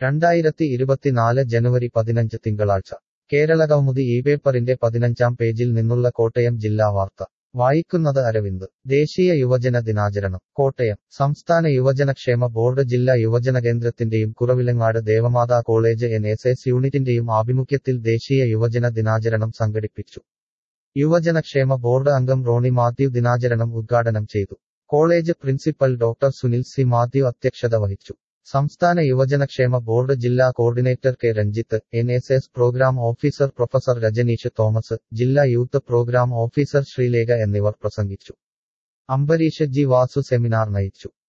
രണ്ടായിരത്തി ഇരുപത്തിനാല് ജനുവരി പതിനഞ്ച് തിങ്കളാഴ്ച കേരളകൗമുദി ഈ പേപ്പറിന്റെ പതിനഞ്ചാം പേജിൽ നിന്നുള്ള കോട്ടയം ജില്ലാ വാർത്ത വായിക്കുന്നത് അരവിന്ദ് ദേശീയ യുവജന ദിനാചരണം കോട്ടയം സംസ്ഥാന യുവജനക്ഷേമ ബോർഡ് ജില്ലാ യുവജന കേന്ദ്രത്തിന്റെയും Kuravilangad Devamatha college N S S യൂണിറ്റിന്റെയും ആഭിമുഖ്യത്തിൽ ദേശീയ യുവജന ദിനാചരണം സംഘടിപ്പിച്ചു യുവജനക്ഷേമ ബോർഡ് അംഗം റോണി മാത്യു ദിനാചരണം ഉദ്ഘാടനം ചെയ്തു college principal doctor Sunil C Mathew അധ്യക്ഷത വഹിച്ചു സംസ്ഥാന യുവജനക്ഷേമ ബോർഡ് ജില്ലാ coordinator K Ranjith N S S program officer professor Rajaneesh Thomas ജില്ലാ യൂത്ത് പ്രോഗ്രാം ഓഫീസർ ശ്രീലേഖ എന്നിവർ പ്രസംഗിച്ചു അംബരീഷ് ജി വാസു സെമിനാർ നയിച്ചു